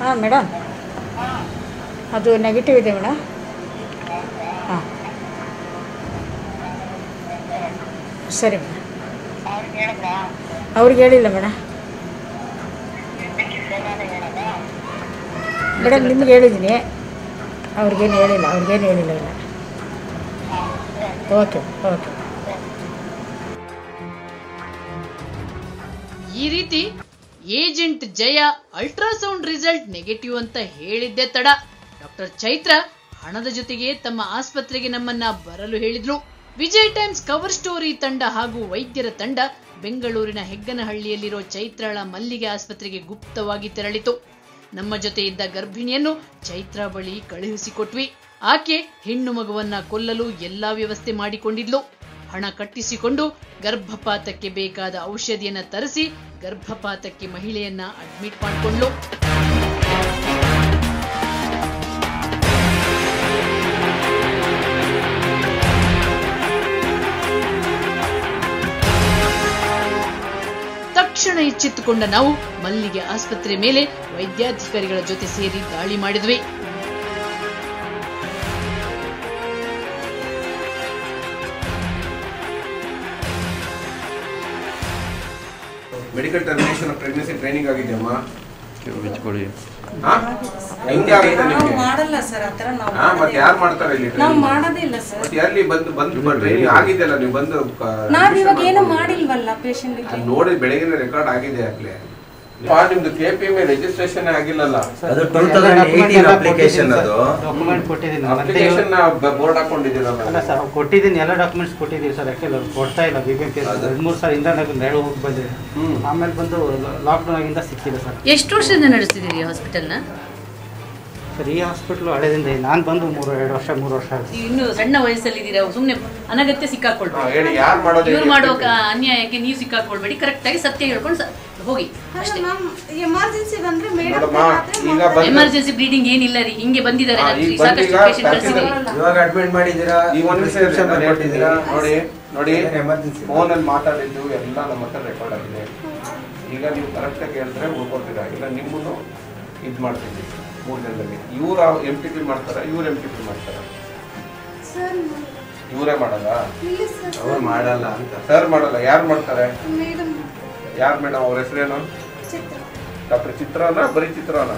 ಹಾಂ ಮೇಡಮ್ ಅದು ನೆಗೆಟಿವ್ ಇದೆ ಮೇಡಮ್ ಹಾಂ ಸರಿ ಮೇಡಮ್ ಅವ್ರಿಗೆ ಹೇಳಿಲ್ಲ ಮೇಡಮ್ ಮೇಡಮ್ ನಿಮ್ಗೆ ಹೇಳಿದ್ದೀನಿ ಅವ್ರಿಗೇನು ಹೇಳಿಲ್ಲ ಅವ್ರಿಗೇನು ಹೇಳಿಲ್ಲ ಇಲ್ಲ ಓಕೆ ಓಕೆ ಈ ರೀತಿ agent Jaya ultrasound result negative ಅಂತ ಹೇಳಿದ್ದೆ ತಡ ಡಾಕ್ಟರ್ ಚೈತ್ರ ಹಣದ ಜೊತೆಗೆ ತಮ್ಮ ಆಸ್ಪತ್ರೆಗೆ ನಮ್ಮನ್ನ ಬರಲು ಹೇಳಿದ್ರು ವಿಜಯ್ ಟೈಮ್ಸ್ ಕವರ್ ಸ್ಟೋರಿ ತಂಡ ಹಾಗೂ ವೈದ್ಯರ ತಂಡ ಬೆಂಗಳೂರಿನ ಹೆಗ್ಗನಹಳ್ಳಿಯಲ್ಲಿರೋ ಚೈತ್ರಾಳ ಮಲ್ಲಿಗೆ ಆಸ್ಪತ್ರೆಗೆ ಗುಪ್ತವಾಗಿ ತೆರಳಿತು ನಮ್ಮ ಜೊತೆ ಇದ್ದ ಗರ್ಭಿಣಿಯನ್ನು ಚೈತ್ರ ಬಳಿ ಕಳುಹಿಸಿಕೊಟ್ವಿ ಆಕೆ ಹೆಣ್ಣು ಮಗುವನ್ನ ಕೊಲ್ಲಲು ಎಲ್ಲಾ ವ್ಯವಸ್ಥೆ ಮಾಡಿಕೊಂಡಿದ್ಲು ಹಣ ಕಟ್ಟಿಸಿಕೊಂಡು ಗರ್ಭಪಾತಕ್ಕೆ ಬೇಕಾದ ಔಷಧಿಯನ್ನ ತರಿಸಿ ಗರ್ಭಪಾತಕ್ಕೆ ಮಹಿಳೆಯನ್ನ ಅಡ್ಮಿಟ್ ಮಾಡಿಕೊಂಡ್ಲು ತಕ್ಷಣ ಎಚ್ಚೆತ್ತುಕೊಂಡ ನಾವು ಮಲ್ಲಿಗೆ ಆಸ್ಪತ್ರೆ ಮೇಲೆ ವೈದ್ಯಾಧಿಕಾರಿಗಳ ಜೊತೆ ಸೇರಿ ದಾಳಿ ಮಾಡಿದ್ವಿ ಮೆಡಿಕಲ್ ಟರ್ಮಿನೇಷನ್ ಪ್ರೆಗ್ನೆನ್ಸಿ ಟ್ರೈನಿಂಗ್ ಆಗಿದೆಯಮ್ಮ ಬಿಚ್ಕೊಡಿ ಹಾ? ಹೆಂಗೆ ಆಗುತ್ತೆ ನಾವು ನಿಮ್ಗೆ ಮಾಡಲ್ಲ ಸರ್ ಆ ಥರ ನಾವು ಹಾ ಮತ್ತೆ ಯಾರು ಮಾಡ್ತಾರೆ ಇಲ್ಲಿ ನಾವು training? ಮಾಡೋದಿಲ್ಲ ಸರ್ ಮತ್ತೆ ಎಲ್ಲಿ ಬಂದು ಬಂದು ಟ್ರೈನಿಂಗ್ ಆಗಿದೆಯಲ್ಲ ನೀವು ಬಂದು ಕ- ನಾವ್ ಇವಾಗ admission ಏನು ಮಾಡ್ಕೊಂಡು. ಮಾಡಿಲ್ವಲ್ಲ ಪೇಷಂಟ್ಗೆ ಅಲ್ಲಿ ನೋಡಿ ಬೆಳಗಿನ ರೆಕಾರ್ಡ್ ಆಗಿದೆ ಆಗ್ಲೇ ಪಾ ನಿಮ್ದು ಕೆ ಪಿ ಎಮ್ ರಿಜಿಸ್ಟ್ರೇಷನ್ ಆಗಿಲ್ಲಲ್ಲ ಅದು ಟೂ ತೌಸಂಡ್ ಏಯ್ಟೀನ್ ಅಪ್ಲಿಕೇಶನ್ ಅದು ಡಾಕ್ಯುಮೆಂಟ್ ಕೊಟ್ಟಿದ್ದೀನಿ ಮತ್ತೆ ಅಪ್ಲಿಕೇಶನ್ ಬೋರ್ಡ್ ಹಾಕೊಂಡಿದ್ದೀರಲ್ಲ ಅಲ್ಲ ಸರ್ ಕೊಟ್ಟಿದ್ದೀನಿ ಎಲ್ಲ ಡಾಕ್ಯುಮೆಂಟ್ಸ್ ಕೊಟ್ಟಿದ್ದೀವಿ ಸರ್ ಯಾಕೆ ಅವ್ರು ಕೊಡ್ತಾ ಇಲ್ಲ ಬಿ ಬಿ ಎಂ ಪಿ ಎರಡು ಮೂರು ಸಲ ಇಂದ ಹೇಳಿ ಹೋಗಿ ಬಂದಿದೆ ಹ್ಮ್. ಆಮೇಲೆ ಬಂದು ಲಾಕ್ಡೌನ್ ಆಗಿಂದ ಸಿಕ್ಕಿದೆ ಸರ್ ಎಷ್ಟು ವರ್ಷದಿಂದ ನಡೆಸ್ತಿದ್ದೀರಿ ಹಾಸ್ಪಿಟಲ್ನ ಸರ್ ಈ ಹಾಸ್ಪಿಟ್ಲು ಹಳೆದಿಂದ ನಾನು ಬಂದು ಮೂರು ಎರಡು ವರ್ಷ ಮೂರು ವರ್ಷ ಆಯ್ತು ಇನ್ನು ಸಣ್ಣ ವಯಸ್ಸಲ್ಲಿದ್ದೀರಾ ಸುಮ್ಮನೆ ಅನಗತ್ಯ ಹಾ, ಸಿಕ್ಕಾಕೊಳ್ಬೇಡಿ ಹೇಳಿ ಯಾರು ಮಾಡೋದು ಇವ್ರು ಮಾಡೋ ಕ- ಅನ್ಯಾಯಕ್ಕೆ ನೀವು ಸಿಕ್ಕಾಕೊಳ್ಬೇಡಿ ಕರೆಕ್ಟಾಗಿ ಸತ್ಯ ಹೇಳ್ಕೊಂಡು ಸ- ಹೋಗಿ ಅಷ್ಟೇ ಎಮರ್ಜೆನ್ಸಿ ಬಂದ್ರೆ ನೋಡಮ್ಮ ಈಗ ಬಂದು ಎಮರ್ಜೆನ್ಸಿ ಬ್ಲೀಡಿಂಗ್ ಏನಿಲ್ಲ ರೀ ಹಿಂಗೆ ಬಂದಿದ್ದಾರೆ ಹಾ, ನಮ್ಗೆ ಈಗ ಬಂದು ಸಾಕಷ್ಟು ಈಗ ಪೇಷಂಟ್ ಕಳಿಸಿದ್ದೀವಿ ಇವಾಗ ಅಡ್ಮಿಟ್ ಮಾಡಿದ್ದೀರಾ ಈ ಒಂದು ನಿಮಿಷ ಇರಿ, ನಾನು ಹೇಳ್ತೀನಿ. ನೋಡಿ ನೋಡಿ ಎಮರ್ಜೆನ್ಸಿ ಫೋನಲ್ಲಿ ಮಾತಾಡಿದ್ದು ಎಲ್ಲ ನಮ್ಮ ಹತ್ರ ರೆಕಾರ್ಡ್ ಆಗಿದೆ ಈಗ ನೀವು ಕರೆಕ್ಟಾಗಿ ಹೇಳಿದ್ರೆ ಉಳ್ಕೊತೀರಾ ಇಲ್ಲ ನಿಮ್ಮನ್ನು ಇದು ಮಾಡ್ತೀವಿ ಮೂರು ಜನದಲ್ಲಿ ಇವ್ರು ಎಂ ಟಿ ಪಿ ಮಾಡ್ತಾರ ಇವ್ರು ಎಂ ಟಿ ಪಿ ಮಾಡ್ತಾರ ಇವರೇ ಮಾಡಲ್ಲ ಅವ್ರು ಮಾಡಲ್ಲ ಅಂತ ಸರ್ ಮಾಡಲ್ಲ ಯಾರು ಮಾಡ್ತಾರೆ ಯಾರು ಮೇಡಮ್ ಅವ್ರ ಹೆಸರೇನು ಡಾಕ್ಟರ್ ಚಿತ್ರಾನ ಬರೀ ಚಿತ್ರಾನ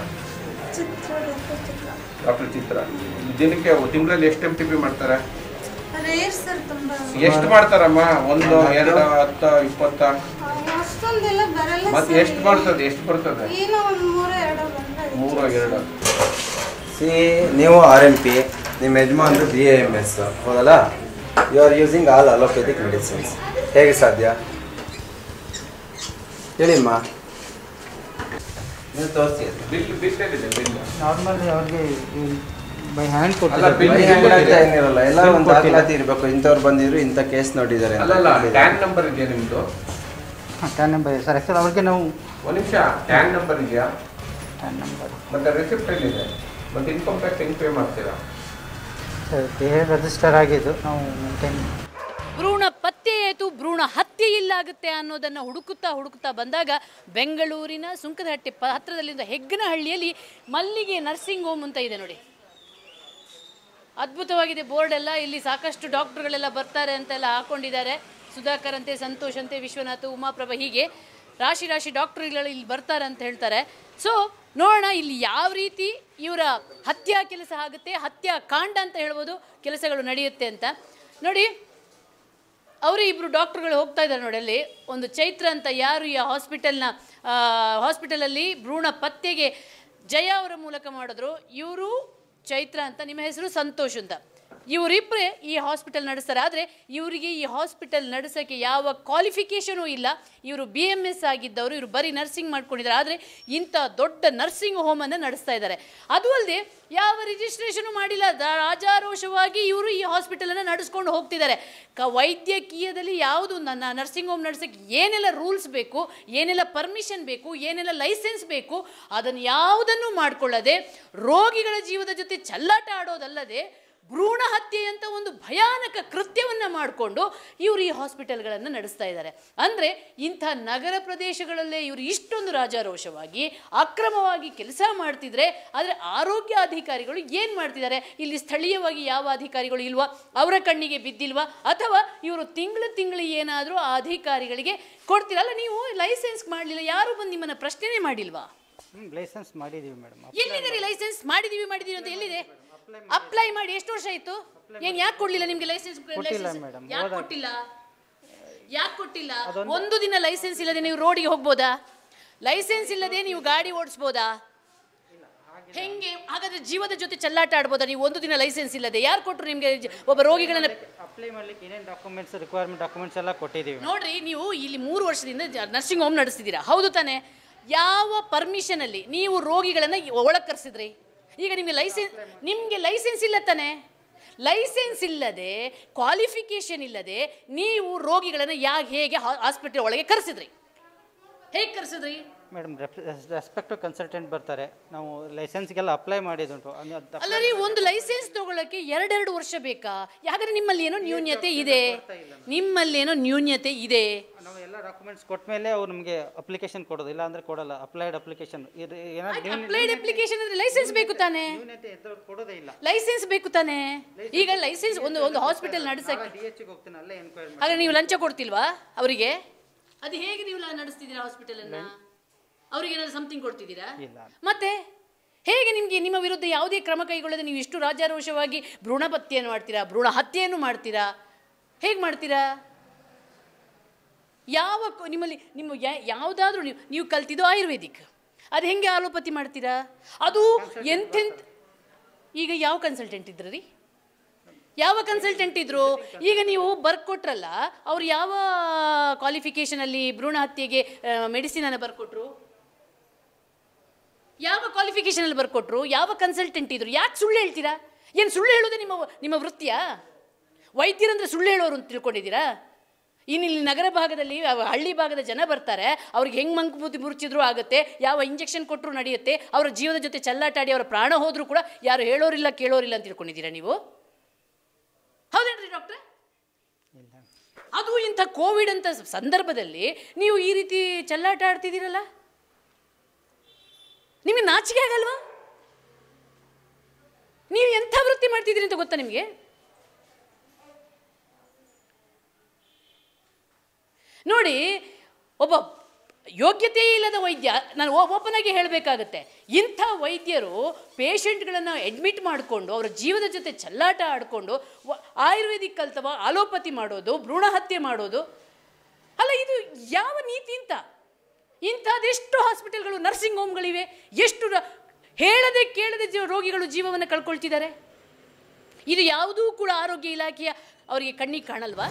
ಡಾಕ್ಟರ್ ಚಿತ್ರ ದಿನಕ್ಕೆ ತಿಂಗಳಲ್ಲಿ ಎಷ್ಟು ಎಂ ಟಿ ಪಿ ಮಾಡ್ತಾರೆ ರೇರ್ ಸರ್ ತುಂಬಾ ಎಷ್ಟು ಮಾಡ್ತಾರಮ್ಮ ಒಂದು ಎರಡು ಹತ್ತು ಇಪ್ಪತ್ತ ಅಷ್ಟೊಂದೆಲ್ಲ ಬರಲ್ಲ ಮತ್ತೆ ಎಷ್ಟು ಬರ್ತದೆ ಎಷ್ಟು ಬರ್ತದೆ ಏನೋ ಒಂದ್ ಮೂರು ಎರಡು ಬಂದ್ರೆ ಮೂರು ಎರಡು ಸಿ ನೀವು ಆರ್ ಎಂ ಪಿ ನಿಮ್ಮ ಯಜಮಾನ್ರು ಬಿ ಎ ಎಮ್ ಎಸ್ ಹೌದಲ್ಲ you are using all allopathic medicines ಹೇಗೆ ಸಾಧ್ಯ ಹೇಳಿಮ್ಮ ನೀವು ತೋರಿಸಿ ಬಿಲ್ ಬಿಲ್ ಏನಿದೆ ಬಿಲ್ ನಾರ್ಮಲಿ ಅವ್ರಿಗೆ ಬೈ ಹ್ಯಾಂಡ್ ಅಲ್ಲ, ಬಿಲ್ ಕೊಟ್ಟಿದ್ದಾರೆ ಏನಿರಲ್ಲ ಎಲ್ಲ ಒಂದು ದಾಖಲಾತಿ ಇರಬೇಕು ಇಂಥವ್ರು ಬಂದಿದ್ರು ಇಂಥ ಕೇಸ್ ನೋಡಿದ್ದಾರೆ ಅಂತ. ಅಲ್ಲಲ್ಲ ಟ್ಯಾನ್ ನಂಬರ್ ಇದೆಯಾ ನಿಮ್ದು ಟ್ಯಾನ್ ನಂಬರ್ ಸರ್ ಆ್ಯಕ್ಚುಲಿ ಅವ್ರಿಗೆ ನಾವು ಒಂದ್ ನಿಮಿಷ ಟ್ಯಾನ್ ನಂಬರ್ ಇದೆಯಾ ಟ್ಯಾನ್ ನಂಬರ್ ಮತ್ತೆ ರಿಸಿಪ್ಟ್ ಎಲ್ಲಿದೆ ಮತ್ತೆ ಇನ್ಕಮ್ ಟ್ಯಾಕ್ಸ್ ಹೆಂಗ್ ಪೇ ಮಾಡ್ತೀರಾ ಸರ್ ದೇಹ ರಿಜಿಸ್ಟರ್ ಆಗಿದ್ದು ನಾವು ಮೇಂಟೈನ್ ಭ್ರೂಣ ಪತ್ತೆಯಾಯಿತು ಭ್ರೂಣ ಹತ್ಯೆ ಇಲ್ಲಾಗುತ್ತೆ ಅನ್ನೋದನ್ನ ಹುಡುಕುತ್ತಾ ಹುಡುಕುತ್ತಾ ಬಂದಾಗ ಬೆಂಗಳೂರಿನ ಸುಂಕದಹಟ್ಟಿ ಪ ಹತ್ತಿರದಲ್ಲಿಂದ ಹೆಗ್ಗನಹಳ್ಳಿಯಲ್ಲಿ ಮಲ್ಲಿಗೆ ನರ್ಸಿಂಗ್ ಹೋಮ್ ಅಂತ ಇದೆ ನೋಡಿ ಅದ್ಭುತವಾಗಿದೆ ಬೋರ್ಡ್ ಎಲ್ಲ ಇಲ್ಲಿ ಸಾಕಷ್ಟು ಡಾಕ್ಟರ್ಗಳೆಲ್ಲ ಬರ್ತಾರೆ ಅಂತೆಲ್ಲ ಹಾಕೊಂಡಿದ್ದಾರೆ ಸುಧಾಕರ್ ಅಂತೆ ಸಂತೋಷ್ ಅಂತೆ ವಿಶ್ವನಾಥ್ ಉಮಾಪ್ರಭಾ ಹೀಗೆ ರಾಶಿ ರಾಶಿ ಡಾಕ್ಟರ್ಗಳು ಇಲ್ಲಿ ಬರ್ತಾರೆ ಅಂತ ಹೇಳ್ತಾರೆ ಸೊ ನೋಡೋಣ ಇಲ್ಲಿ ಯಾವ ರೀತಿ ಇವರ ಹತ್ಯಾ ಕೆಲಸ ಆಗುತ್ತೆ ಹತ್ಯಾ ಕಾಂಡ ಅಂತ ಹೇಳ್ಬೋದು ಕೆಲಸಗಳು ನಡೆಯುತ್ತೆ ಅಂತ ನೋಡಿ ಅವರು ಇಬ್ಬರು ಡಾಕ್ಟರ್ಗಳು ಹೋಗ್ತಾ ಇದ್ದಾರೆ ನೋಡಿ ಅಲ್ಲಿ ಒಂದು ಚೈತ್ರ ಅಂತ ಯಾರು ಈ ಹಾಸ್ಪಿಟಲ್ನ ಹಾಸ್ಪಿಟಲಲ್ಲಿ ಭ್ರೂಣ ಪತ್ತೆಗೆ ಜಯ ಅವರ ಮೂಲಕ ಮಾಡಿದ್ರು ಇವರು ಚೈತ್ರ ಅಂತ ನಿಮ್ಮ ಹೆಸರು ಸಂತೋಷ್ ಅಂತ ಇವರಿಬ್ಬರೇ ಈ ಹಾಸ್ಪಿಟಲ್ ನಡೆಸ್ತಾರೆ ಆದರೆ ಇವರಿಗೆ ಈ ಹಾಸ್ಪಿಟಲ್ ನಡೆಸೋಕ್ಕೆ ಯಾವ ಕ್ವಾಲಿಫಿಕೇಷನೂ ಇಲ್ಲ ಇವರು ಬಿ ಎಮ್ ಎಸ್ ಆಗಿದ್ದವರು ಇವರು ಬರೀ ನರ್ಸಿಂಗ್ ಮಾಡ್ಕೊಂಡಿದ್ದಾರೆ ಆದರೆ ಇಂಥ ದೊಡ್ಡ ನರ್ಸಿಂಗ್ ಹೋಮನ್ನು ನಡೆಸ್ತಾ ಇದ್ದಾರೆ ಅದು ಅಲ್ಲದೆ ಯಾವ ರಿಜಿಸ್ಟ್ರೇಷನು ಮಾಡಿಲ್ಲ ದ- ರಾಜಾರೋಷವಾಗಿ ಇವರು ಈ ಹಾಸ್ಪಿಟಲನ್ನು ನಡೆಸ್ಕೊಂಡು ಹೋಗ್ತಿದ್ದಾರೆ ಕ ವೈದ್ಯಕೀಯದಲ್ಲಿ ಯಾವುದು ನನ್ನ ನರ್ಸಿಂಗ್ ಹೋಮ್ ನಡೆಸೋಕ್ಕೆ ಏನೆಲ್ಲ ರೂಲ್ಸ್ ಬೇಕು ಏನೆಲ್ಲ ಪರ್ಮಿಷನ್ ಬೇಕು ಏನೆಲ್ಲ ಲೈಸೆನ್ಸ್ ಬೇಕು ಅದನ್ನು ಯಾವುದನ್ನು ಮಾಡಿಕೊಳ್ಳದೆ ರೋಗಿಗಳ ಜೀವದ ಜೊತೆ ಚಲ್ಲಾಟ ಆಡೋದಲ್ಲದೆ ಭ್ರೂಣ ಹತ್ಯೆ ಅಂತ ಒಂದು ಭಯಾನಕ ಕೃತ್ಯವನ್ನು ಮಾಡಿಕೊಂಡು ಇವರು ಈ ಹಾಸ್ಪಿಟಲ್ಗಳನ್ನು ನಡೆಸ್ತಾ ಇದ್ದಾರೆ ಅಂದರೆ ಇಂಥ ನಗರ ಪ್ರದೇಶಗಳಲ್ಲೇ ಇವರು ಇಷ್ಟೊಂದು ರಾಜಾರೋಷವಾಗಿ ಅಕ್ರಮವಾಗಿ ಕೆಲಸ ಮಾಡ್ತಿದ್ರೆ ಆದರೆ ಆರೋಗ್ಯ ಅಧಿಕಾರಿಗಳು ಏನು ಮಾಡ್ತಿದ್ದಾರೆ ಇಲ್ಲಿ ಸ್ಥಳೀಯವಾಗಿ ಯಾವ ಅಧಿಕಾರಿಗಳು ಇಲ್ವಾ ಅವರ ಕಣ್ಣಿಗೆ ಬಿದ್ದಿಲ್ವಾ ಅಥವಾ ಇವರು ತಿಂಗಳು ತಿಂಗಳು ಏನಾದರೂ ಆ ಅಧಿಕಾರಿಗಳಿಗೆ ಕೊಡ್ತೀರಲ್ಲ ನೀವು ಲೈಸೆನ್ಸ್ ಮಾಡಲಿಲ್ಲ ಯಾರು ಬಂದು ನಿಮ್ಮನ್ನು ಪ್ರಶ್ನೆನೇ ಮಾಡಿಲ್ವಾ ಹ್ಞೂ ಲೈಸೆನ್ಸ್ ಮಾಡಿದ್ದೀವಿ ಮೇಡಮ್ ಎಲ್ಲಿದೆ ಲೈಸೆನ್ಸ್ ಮಾಡಿದೀವಿ ಮಾಡಿದೀವಿ ಅಂತ ಎಲ್ಲಿದೆ ಅಪ್ಲೈ ಮಾಡಿ ಎಷ್ಟು ವರ್ಷ ಆಯ್ತು ಏನ್ ಯಾಕೆ ಕೊಡ್ಲಿಲ್ಲ ನಿಮ್ಗೆ ಲೈಸೆನ್ಸ್ ಕೊಟ್ಟಿಲ್ಲ madam. ಯಾಕೆ ಹೋದ- ಕೊಟ್ಟಿಲ್ಲ ಯಾಕೆ ಕೊಟ್ಟಿಲ್ಲ ಒಂದು ದಿನ ಲೈಸೆನ್ಸ್ ಇಲ್ಲದೆ ನೀವು ರೋಡಿಗೆ ಹೋಗ್ಬೋದಾ ಲೈಸೆನ್ಸ್ ಇಲ್ಲದೆ ನೀವು ಗಾಡಿ ಓಡಿಸ್ಬೋದಾ ಹೆಂಗೆ ಹಾಗಾದ್ರೆ ಜೀವದ ಜೊತೆ ಚೆಲ್ಲಾಟ ಆಡ್ಬೋದಾ ನೀವು ಒಂದು ದಿನ ಲೈಸೆನ್ಸ್ ಇಲ್ಲದೆ ಯಾರು ಕೊಟ್ಟರು ನಿಮ್ಗೆ ಜ- ಒಬ್ಬ ರೋಗಿಗಳನ್ನ ಅಪ್ಲೈ ಮಾಡ್ಲಿಕ್ಕೆ ಏನೇನು ಡಾಕ್ಯುಮೆಂಟ್ಸ್ ರಿಕ್ವೈರ್ಮೆಂಟ್ ಡಾಕ್ಯುಮೆಂಟ್ಸ್ ಎಲ್ಲ ಕೊಟ್ಟಿದ್ದೀವಿ ನೋಡ್ರಿ ನೀವು ಇಲ್ಲಿ ಮೂರು ವರ್ಷದಿಂದ ನರ್ಸಿಂಗ್ ಹೋಮ್ ನಡೆಸ್ತಿದ್ದೀರಾ ಹೌದು ತಾನೆ ಯಾವ ಪರ್ಮಿಷನ್ ಅಲ್ಲಿ ನೀವು ರೋಗಿಗಳನ್ನ ಒಳಗೆ ಕರೆಸಿದ್ರಿ ಈಗ ನಿಮಗೆ ಲೈಸೆನ್ಸ್ ನಿಮಗೆ ಲೈಸೆನ್ಸ್ ಇಲ್ಲ ತಾನೆ ಲೈಸೆನ್ಸ್ ಇಲ್ಲದೆ ಕ್ವಾಲಿಫಿಕೇಶನ್ ಇಲ್ಲದೆ ನೀವು ರೋಗಿಗಳನ್ನ ಯಾಕೆ ಹೇಗೆ ಹಾಸ್ಪಿಟಲ್ ಒಳಗೆ ಕರೆಸಿದ್ರಿ ಹೇಗೆ ಕರೆಸಿದ್ರಿ ಮೇಡಮ್ ರೆಸ್ಪೆಕ್ಟಿವ್ ಕನ್ಸಲ್ಟೆಂಟ್ ಬರ್ತಾರೆ ನಾವು ಲೈಸೆನ್ಸ್ಗೆಲ್ಲ ಅಪ್ಲೈ ಮಾಡಿದುಂಟು ಅದು- ಅದು ಅಲ್ಲ ರೀ ಒಂದು ಲೈಸೆನ್ಸ್ ತಗೊಳ್ಳಕ್ಕೆ ಎರಡೆರಡು ವರ್ಷ ಬೇಕಾ ಯಾಕಂದ್ರೆ ನಿಮ್ಮಲ್ಲಿ ಏನೋ ನ್ಯೂನ್ಯತೆ ಇದೆ ನಿಮ್ಮಲ್ಲಿ ಏನೋ ನ್ಯೂನ್ಯತೆ ಇದೆ ನಾವು ಎಲ್ಲ ಡಾಕ್ಯುಮೆಂಟ್ಸ್ ಕೊಟ್ಟ ಮೇಲೆ ಅವ್ರು ನಮಗೆ ಅಪ್ಲಿಕೇಶನ್ ಕೊಡೋದು ಇಲ್ಲ ಅಂದ್ರೆ ಕೊಡಲ್ಲ ಅಪ್ಲೈಡ್ ಅಪ್ಲಿಕೇಶನ್ ಏನಾದ್ರು ಅಪ್ಲೈಡ್ ಅಪ್ಲಿಕೇಶನ್ ಅಂದ್ರೆ ಲೈಸೆನ್ಸ್ ಬೇಕು ತಾನೆ ನ್ಯೂನತೆ ಇದ್ದವ್ರು ಕೊಡೋದೇ ಇಲ್ಲ ಲೈಸೆನ್ಸ್ ಬೇಕು ತಾನೆ ಈಗ ಲೈಸೆನ್ಸ್ ಒಂದು ಒಂದು ಹಾಸ್ಪಿಟಲ್ ನಡೆಸಕ್ಕೆ ಡಿ ಎಚ್ಗೆ ಹೋಗ್ತೀನಿ ಅಲ್ಲೇ ಎನ್ಕ್ವೈರಿ ಹಾಗಾದ್ರೆ ನೀವು ಲಂಚ ಕೊಡ್ತಿಲ್ವಾ ಅವರಿಗೆ ಅದು ಹೇಗೆ ನೀವು ಲ- ನಡೆಸ್ತಿದ್ದೀರಾ ಹಾಸ್ಪಿಟಲ್ ಅನ್ನ ಅವರಿಗೆ ಏನಾದ್ರು ಸಮಥಿಂಗ್ ಕೊಡ್ತಿದ್ದೀರಾ ಇಲ್ಲ. ಮತ್ತೆ ಹೇಗೆ ನಿಮಗೆ ನಿಮ್ಮ ವಿರುದ್ಧ ಯಾವುದೇ ಕ್ರಮ ಕೈಗೊಳ್ಳದೆ ನೀವು ಇಷ್ಟು ರಾಜಾರೋಷವಾಗಿ ಭ್ರೂಣ ಹತ್ಯೆಯನ್ನು ಮಾಡ್ತೀರಾ ಭ್ರೂಣ ಹತ್ಯೆಯನ್ನು ಮಾಡ್ತೀರಾ ಹೇಗೆ ಮಾಡ್ತೀರಾ ಯಾವ ಕ- ನಿಮ್ಮಲ್ಲಿ ನಿಮ್ಮ ಯಾವುದಾದ್ರೂ ನೀವು ನೀವು ಕಲ್ತಿದ್ದು ಆಯುರ್ವೇದಿಕ್ ಅದು ಹೆಂಗೆ ಆಲೋಪತಿ ಮಾಡ್ತೀರಾ ಅದು ಎಂತೆಂತ ಈಗ ಯಾವ ಕನ್ಸಲ್ಟೆಂಟ್ ಇದ್ರಿ ರೀ ಯಾವ ಕನ್ಸಲ್ಟೆಂಟ್ ಇದ್ರು ಈಗ ನೀವು ಬರ್ಕೊಟ್ರಲ್ಲ ಅವ್ರು ಯಾವ ಕ್ವಾಲಿಫಿಕೇಷನಲ್ಲಿ ಭ್ರೂಣ ಹತ್ಯೆಗೆ ಮೆಡಿಸಿನ್ ಅನ್ನು ಬರ್ಕೊಟ್ರು ಯಾವ ಕ್ವಾಲಿಫಿಕೇಷನಲ್ಲಿ ಬರ್ಕೊಟ್ರು ಯಾವ ಕನ್ಸಲ್ಟೆಂಟ್ ಇದ್ರು ಯಾಕೆ ಸುಳ್ಳು ಹೇಳ್ತೀರಾ ಏನು ಸುಳ್ಳು ಹೇಳೋದೇ ನಿಮ್ಮ ನಿಮ್ಮ ವೃತ್ತಿಯಾ ವೈದ್ಯರಂದ್ರೆ ಸುಳ್ಳು ಹೇಳೋರು ಅಂತ ತಿಳ್ಕೊಂಡಿದ್ದೀರಾ ಇನ್ನು ಇಲ್ಲಿ ನಗರ ಭಾಗದಲ್ಲಿ ಅವ ಹಳ್ಳಿ ಭಾಗದ ಜನ ಬರ್ತಾರೆ ಅವ್ರಿಗೆ ಹೆಂಗೆ ಮಂಕು ಬುದ್ಧಿ ಮುರುಚಿದ್ರು ಆಗುತ್ತೆ ಯಾವ ಇಂಜೆಕ್ಷನ್ ಕೊಟ್ಟರು ನಡೆಯುತ್ತೆ ಅವರ ಜೀವದ ಜೊತೆ ಚಲ್ಲಾಟಾಡಿ ಅವರ ಪ್ರಾಣ ಹೋದರೂ ಕೂಡ ಯಾರು ಹೇಳೋರಿಲ್ಲ ಕೇಳೋರಿಲ್ಲ ಅಂತ ತಿಳ್ಕೊಂಡಿದ್ದೀರಾ ನೀವು ಹೌದೇನ್ರಿ ಡಾಕ್ಟ್ರೆ ಇಲ್ಲ ಅದು ಇಂಥ ಕೋವಿಡ್ ಅಂತ ಸಂದರ್ಭದಲ್ಲಿ ನೀವು ಈ ರೀತಿ ಚೆಲ್ಲಾಟ ಆಡ್ತಿದ್ದೀರಲ್ಲ ನಿಮಗೆ ನಾಚಿಕೆ ಆಗಲ್ವಾ ನೀವು ಎಂಥ ವೃತ್ತಿ ಮಾಡ್ತಿದ್ದೀರಿ ಅಂತ ಗೊತ್ತಾ ನಿಮಗೆ ನೋಡಿ ಒಬ್ಬ ಯೋಗ್ಯತೆ ಇಲ್ಲದ ವೈದ್ಯ ನಾನು ಓಪನ್ ಆಗಿ ಹೇಳಬೇಕಾಗತ್ತೆ ಇಂಥ ವೈದ್ಯರು ಪೇಷಂಟ್ಗಳನ್ನು ಅಡ್ಮಿಟ್ ಮಾಡಿಕೊಂಡು ಅವರ ಜೀವದ ಜೊತೆ ಚೆಲ್ಲಾಟ ಆಡಿಕೊಂಡು ಆಯುರ್ವೇದಿಕ್ ಕಲ್ತವ ಆಲೋಪತಿ ಮಾಡೋದು ಭ್ರೂಣ ಹತ್ಯೆ ಮಾಡೋದು ಅಲ್ಲ ಇದು ಯಾವ ನೀತಿ ಅಂತ ಇಂಥದ್ದೆಷ್ಟು ಹಾಸ್ಪಿಟಲ್ಗಳು ನರ್ಸಿಂಗ್ ಹೋಮ್ಗಳಿವೆ ಎಷ್ಟು ರ- ಹೇಳದೆ ಕೇಳದೆ ಜೀವ ರೋಗಿಗಳು ಜೀವವನ್ನು ಕಳ್ಕೊಳ್ತಿದ್ದಾರೆ ಇದು ಯಾವುದೂ ಕೂಡ ಆರೋಗ್ಯ ಇಲಾಖೆಯ ಅವರಿಗೆ ಕಣ್ಣಿಗೆ ಕಾಣಲ್ವಾ